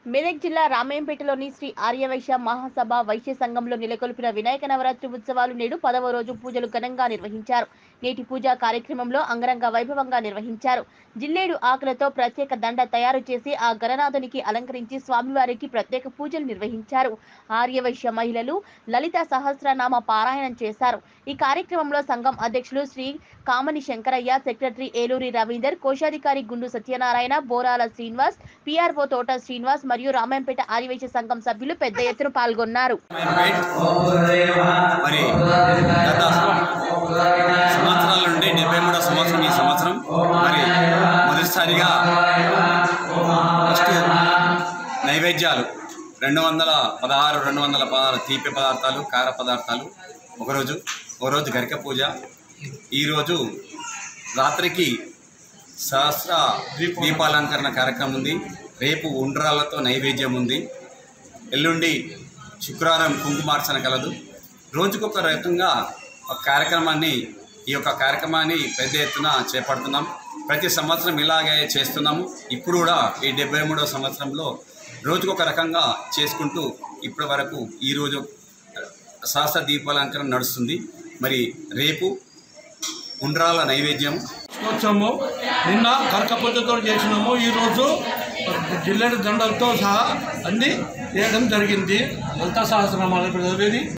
మెదక్ జిల్లా రామాయంపేటలోని శ్రీ ఆర్యవైశ్య మహాసభ వైశ్య సంఘంలో నెలకొల్పిన వినాయక నవరాత్రి ఉత్సవాలు నేడు పదవ రోజు పూజలు ఘనంగా నిర్వహించారు నేటి పూజా కార్యక్రమంలో అంగరంగ వైభవంగా నిర్వహించారు జిల్లేడు ఆకులతో ప్రత్యేక దండ తయారు చేసి ఆ గణనాథునికి అలంకరించి స్వామివారికి ప్రత్యేక పూజలు నిర్వహించారు ఆర్యవైశ్య మహిళలు లలిత సహస్రనామ పారాయణం చేశారు ఈ కార్యక్రమంలో సంఘం అధ్యక్షులు శ్రీ కామని శంకరయ్య సెక్రటరీ ఏలూరి రవీందర్ కోశాధికారి గుండు సత్యనారాయణ బోరాల శ్రీనివాస్ పిఆర్ఓ తోట శ్రీనివాస్ మరియు రామాయంపేట ఆర్యవైశ్య సంఘం సభ్యులు పెద్ద ఎత్తున పాల్గొన్నారు మరి గత సంవత్సరాల నుండి డెబ్బై మూడో సంవత్సరం ఈ సంవత్సరం మరి మొదటిసారిగా ఫస్ట్ నైవేద్యాలు రెండు వందల పదహారు రెండు వందల పదహారు తీపి పదార్థాలు కార పదార్థాలు ఒకరోజు ఒకరోజు గరిక పూజ ఈరోజు రాత్రికి సహస్ర దీపాలంకరణ కార్యక్రమం ఉంది రేపు ఉండ్రాలతో నైవేద్యం ఉంది ఎల్లుండి శుక్రవారం కుంకుమార్చన కలదు రోజుకొక రకంగా ఒక కార్యక్రమాన్ని ఈ యొక్క కార్యక్రమాన్ని పెద్ద ఎత్తున చేపడుతున్నాం ప్రతి సంవత్సరం ఇలాగే చేస్తున్నాము ఇప్పుడు కూడా ఈ డెబ్బై మూడవ సంవత్సరంలో రోజుకొక రకంగా చేసుకుంటూ ఇప్పటి వరకు ఈరోజు సహస్ర దీపాలంకరణ నడుస్తుంది మరి రేపు ఉండ్రాల నైవేద్యం వచ్చాము నిన్న కరక పూజతో చేసినాము ఈరోజు జిల్లెడు దండలతో సహా అన్ని చేయడం జరిగింది లలితా సహస్రనామాలు ఇప్పుడు చదివేది